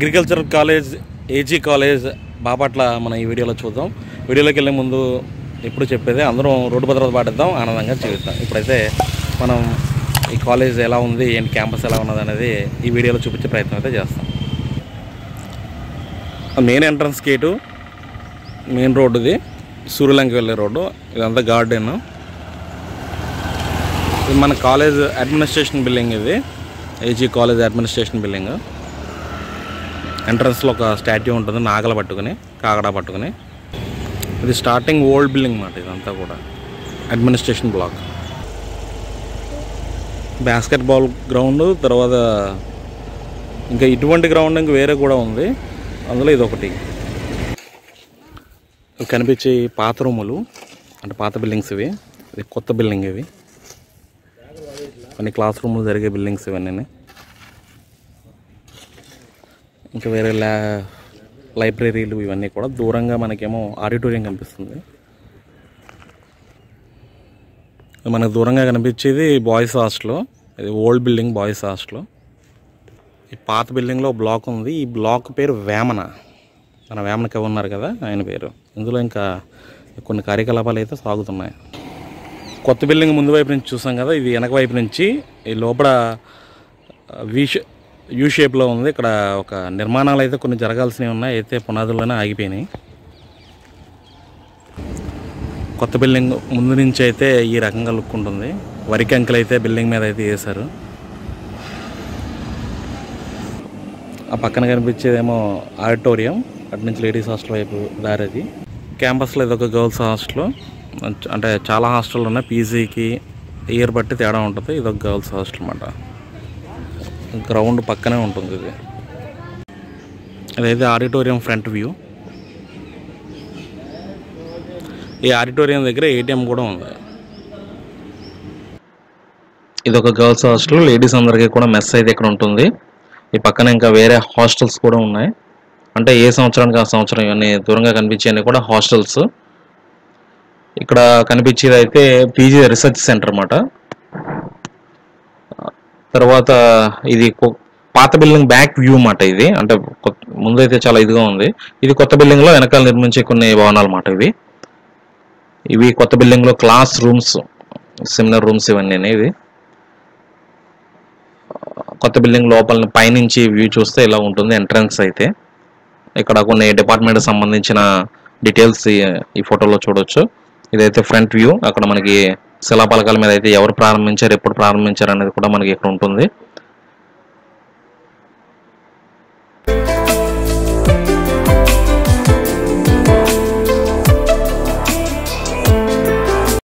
agriculture college AG college Bapatla మన ఈ వీడియోలో చూద్దాం వీడియోలోకి వెళ్ళే ముందు ఎప్పుడు చెప్పేది అందరం రోడ్డు భద్రత పాటిద్దాం ఆనందంగా జీవిద్దాం ఇప్పుడైతే మనం ఈ కాలేజ్ ఎలా ఉంది ఏంటి క్యాంపస్ ఎలా ఉన్నది అనేది ఈ వీడియోలో చూపించే ప్రయత్నం అయితే చేస్తాం మెయిన్ ఎంట్రన్స్ గేటు మెయిన్ రోడ్డుది సూర్యలంక వెళ్ళే రోడ్డు ఇదంతా గార్డెన్ ఇది మన కాలేజ్ అడ్మినిస్ట్రేషన్ బిల్డింగ్ ఇది ఏజీ కాలేజ్ అడ్మినిస్ట్రేషన్ బిల్డింగ్ ఎంట్రన్స్లో ఒక స్టాట్యూ ఉంటుంది నాగల పట్టుకుని కాగడా పట్టుకుని ఇది స్టార్టింగ్ ఓల్డ్ బిల్డింగ్ మాట ఇదంతా కూడా administration block basketball ground తర్వాత ఇంకా ఇటువంటి గ్రౌండ్ ఇంక వేరే కూడా ఉంది అందులో ఇది ఒకటి ఇవి కనిపించే పాత రూములు అంటే పాత బిల్డింగ్స్ ఇవి ఇది కొత్త బిల్డింగ్ ఇవి కొన్ని క్లాస్ రూములు జరిగే బిల్డింగ్స్ ఇవన్నీ ఇంకా వేరే ల్యా లైబ్రరీలు ఇవన్నీ కూడా దూరంగా మనకేమో ఆడిటోరియం కనిపిస్తుంది మనకు దూరంగా కనిపించేది బాయ్స్ హాస్టల్ ఇది ఓల్డ్ బిల్డింగ్ బాయ్స్ హాస్టల్ ఈ పాత బిల్డింగ్లో బ్లాక్ ఉంది ఈ బ్లాక్ పేరు వేమన మన వేమన కవి ఉన్నారు కదా ఆయన పేరు ఇందులో ఇంకా కొన్ని కార్యకలాపాలు అయితే సాగుతున్నాయి కొత్త బిల్డింగ్ ముందు వైపు నుంచి చూసాం కదా ఇది వెనక వైపు నుంచి ఈ లోపల వి యూ షేప్లో ఉంది ఇక్కడ ఒక నిర్మాణాలు అయితే కొన్ని జరగాల్సినవి ఉన్నాయి అయితే పునాదుల్లోనే ఆగిపోయినాయి కొత్త బిల్డింగ్ ముందు నుంచి అయితే ఈ రకంగా లుక్ ఉంటుంది వరికి అంకెలు అయితే బిల్డింగ్ మీద అయితే వేశారు ఆ పక్కన కనిపించేదేమో ఆడిటోరియం అటు నుంచి లేడీస్ హాస్టల్ వైపు దారేది క్యాంపస్లో ఇది ఒక గర్ల్స్ హాస్టల్ అంటే చాలా హాస్టల్ ఉన్నాయి పీజీకి ఇయర్ బట్టి తేడా ఉంటుంది ఇది ఒక గర్ల్స్ హాస్టల్ అన్నమాట గ్రౌండ్ పక్కనే ఉంటుంది ఇది ఇదైతే ఆడిటోరియం ఫ్రంట్ వ్యూ ఈ ఆడిటోరియం దగ్గర ఏటీఎం కూడా ఉంది ఇది ఒక గర్ల్స్ హాస్టల్ లేడీస్ అందరికీ కూడా మెస్ అయితే ఇక్కడ ఉంటుంది ఈ పక్కన ఇంకా వేరే హాస్టల్స్ కూడా ఉన్నాయి అంటే ఏ సంవత్సరానికి ఆ సంవత్సరం ఇవన్నీ దూరంగా కనిపించేవన్నీ కూడా హాస్టల్స్ ఇక్కడ కనిపించేది అయితే పీజీ రీసెర్చ్ సెంటర్ అన్నమాట తర్వాత ఇది కొ- పాత బిల్డింగ్ బ్యాక్ వ్యూ అన్నమాట ఇది అంటే కొత్త- ముందైతే చాలా ఇదిగా ఉంది ఇది కొత్త బిల్డింగ్ లో వెనకాల నిర్మించే కొన్ని భవనాలు అన్నమాట ఇవి ఇవి కొత్త బిల్డింగ్ లో క్లాస్ రూమ్స్ సెమినార్ రూమ్స్ ఇవన్నీ ఇవి కొత్త బిల్డింగ్ లోపల పైనుంచి వ్యూ చూస్తే ఇలా ఉంటుంది ఎంట్రన్స్ అయితే ఇక్కడ కొన్ని డిపార్ట్మెంట్ సంబంధించిన డీటెయిల్స్ ఈ ఫోటోలో చూడొచ్చు ఇదైతే ఫ్రంట్ వ్యూ అక్కడ మనకి శిలాపలకాల మీద అయితే ఎవరు ప్రారంభించారు ఎప్పుడు ప్రారంభించారు అనేది కూడా మనకి ఇక్కడ ఉంటుంది